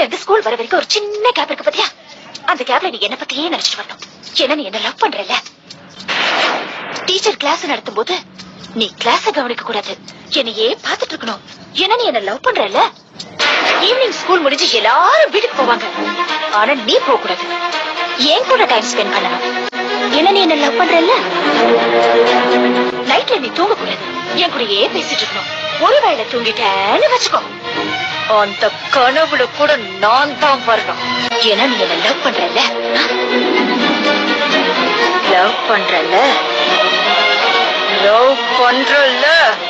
இருந்து ஸ்கூல் வர வரைக்கும் ஒரு சின்ன கேப் இருக்கு பாத்தியா அந்த கேப்ல நீ என்ன பத்தியே நினைச்சிட்டு வரணும் ஏன்னா நீ என்ன லவ் பண்றல டீச்சர் கிளாஸ் நடத்தும் போது நீ கிளாஸ கவனிக்க கூடாது என்னையே பாத்துட்டு இருக்கணும் ஏன்னா நீ என்ன லவ் பண்றல ஈவினிங் ஸ்கூல் முடிஞ்சு எல்லாரும் வீட்டுக்கு போவாங்க ஆனா நீ போக கூடாது ஏன் கூட டைம் ஸ்பெண்ட் பண்ணணும் ஏன்னா நீ என்ன லவ் பண்றல நைட்ல நீ தூங்க கூடாது என் கூடயே பேசிட்டு இருக்கணும் ஒரு வேளை தூங்கிட்டேன்னு வச்சுக்கோ அந்த கனவுல கூட நான் தான் வரணும் ஏன்னா நீ என்ன லவ் பண்றல லவ் பண்றல லவ் பண்றல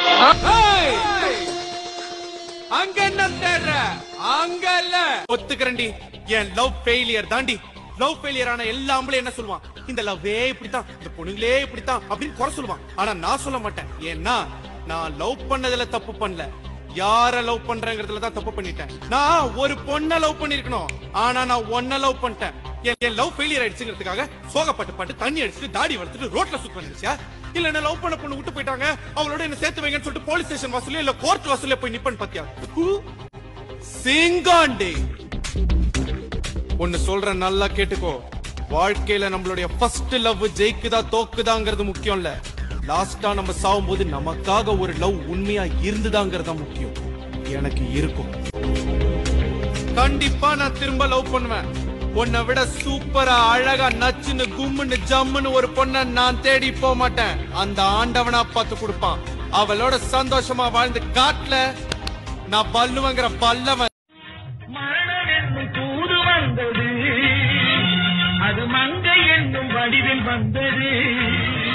அங்க என்ன தேடுற அங்க இல்ல ஒத்துக்கிறேன்டி என் லவ் ஃபெயிலியர் தாண்டி லவ் ஃபெயிலியர் ஆன எல்லா ஆம்பளையும் என்ன சொல்லுவான் இந்த லவ்வே இப்படித்தான் இந்த பொண்ணுங்களே இப்படித்தான் அப்படின்னு குறை சொல்லுவான் ஆனா நான் சொல்ல மாட்டேன் ஏன்னா நான் லவ் பண்ணதுல தப்பு பண்ணல யார லவ் பண்றேங்கிறதுல தான் தப்பு பண்ணிட்டேன் நான் ஒரு பொண்ண லவ் பண்ணிருக்கணும் ஆனா நான் ஒன்ன லவ் பண்ணிட்டேன் என் என் லவ் ஃபெயிலியர் ஆயிடுச்சுங்கிறதுக்காக சோகப்பட்டு பாட்டு தண்ணி அடிச்சுட்டு தாடி வளர்த்துட்டு ரோட்ல சுத்த வந்துருச்சா இல்ல என்ன லவ் பண்ண பொண்ணு விட்டு போயிட்டாங்க அவளோட என்ன சேர்த்து வைங்கன்னு சொல்லிட்டு போலீஸ் ஸ்டேஷன் வாசல்ல இல்ல கோர்ட் வாசல்ல போய் நிப்பன் பாத்தியா சிங்காண்டி ஒன்னு சொல்றேன் நல்லா கேட்டுக்கோ வாழ்க்கையில நம்மளுடைய ஃபர்ஸ்ட் லவ் ஜெயிக்குதா தோக்குதாங்கிறது முக்கியம் இல்ல லாஸ்டா நம்ம சாகும்போது நமக்காக ஒரு லவ் உண்மையா இருந்துதாங்கிறது தான் முக்கியம் எனக்கு இருக்கும் கண்டிப்பா நான் திரும்ப லவ் பண்ணுவேன் உன்னை விட சூப்பரா அழகா நச்சுன்னு கும்முன்னு ஜம்முன்னு ஒரு பொண்ண நான் தேடி போக மாட்டேன் அந்த ஆண்டவனா பார்த்து கொடுப்பான் அவளோட சந்தோஷமா வாழ்ந்து காட்டுல நான் பல்லுவங்கிற பல்லவன் மரணம் என்னும் தூது வந்தது அது மங்கை என்னும் வடிவில் வந்தது